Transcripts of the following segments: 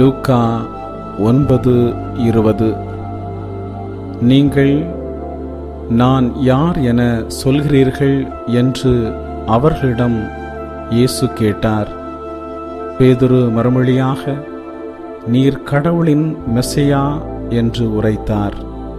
லூக்கா ஒன்பது இருபது நீங்கள் நான் யார் என சொல்கிறீர்கள் என்று அவர்களிடம் இயேசு கேட்டார் பேதுரு மறுமொழியாக நீர் கடவுளின் மெசையா என்று உரைத்தார்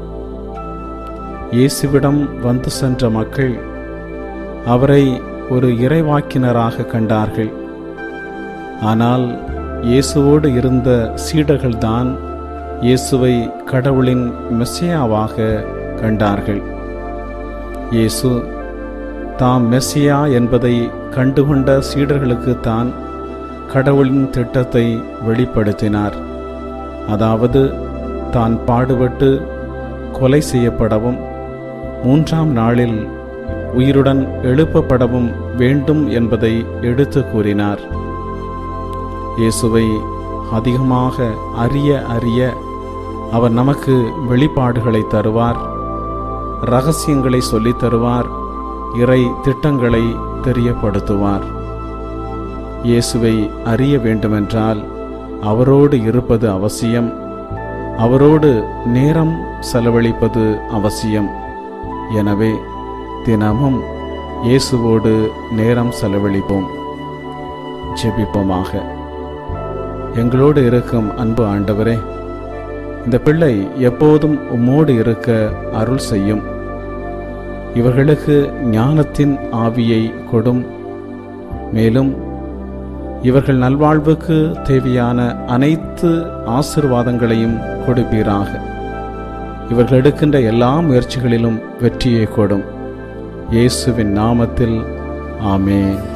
இயேசுவிடம் வந்து சென்ற மக்கள் அவரை ஒரு இறைவாக்கினராக கண்டார்கள் ஆனால் இயேசுவோடு இருந்த சீடர்கள்தான் இயேசுவை கடவுளின் மெஸ்ஸியாவாக கண்டார்கள் இயேசு தாம் மெஸ்ஸியா என்பதை கண்டுகொண்ட சீடர்களுக்குத்தான் கடவுளின் திட்டத்தை வெளிப்படுத்தினார் அதாவது தான் பாடுபட்டு கொலை செய்யப்படவும் மூன்றாம் நாளில் உயிருடன் எழுப்பப்படவும் வேண்டும் என்பதை எடுத்து கூறினார் இயேசுவை அதிகமாக அறிய அறிய அவர் நமக்கு வெளிப்பாடுகளை தருவார் ரகசியங்களை சொல்லித் தருவார் இறை திட்டங்களை தெரியப்படுத்துவார் இயேசுவை அறிய வேண்டுமென்றால் அவரோடு இருப்பது அவசியம் அவரோடு நேரம் செலவழிப்பது அவசியம் எனவே தினமும் இயேசுவோடு நேரம் செலவழிப்போம் ஜெபிப்போமாக எங்களோடு இருக்கும் அன்பு ஆண்டவரே இந்த பிள்ளை எப்போதும் உம்மோடு இருக்க அருள் செய்யும் இவர்களுக்கு ஞானத்தின் ஆவியை கொடும் மேலும் இவர்கள் நல்வாழ்வுக்கு தேவையான அனைத்து ஆசிர்வாதங்களையும் கொடுப்பீராக இவர்கள் எடுக்கின்ற எல்லா முயற்சிகளிலும் வெற்றியை கொடும் இயேசுவின் நாமத்தில் ஆமேன்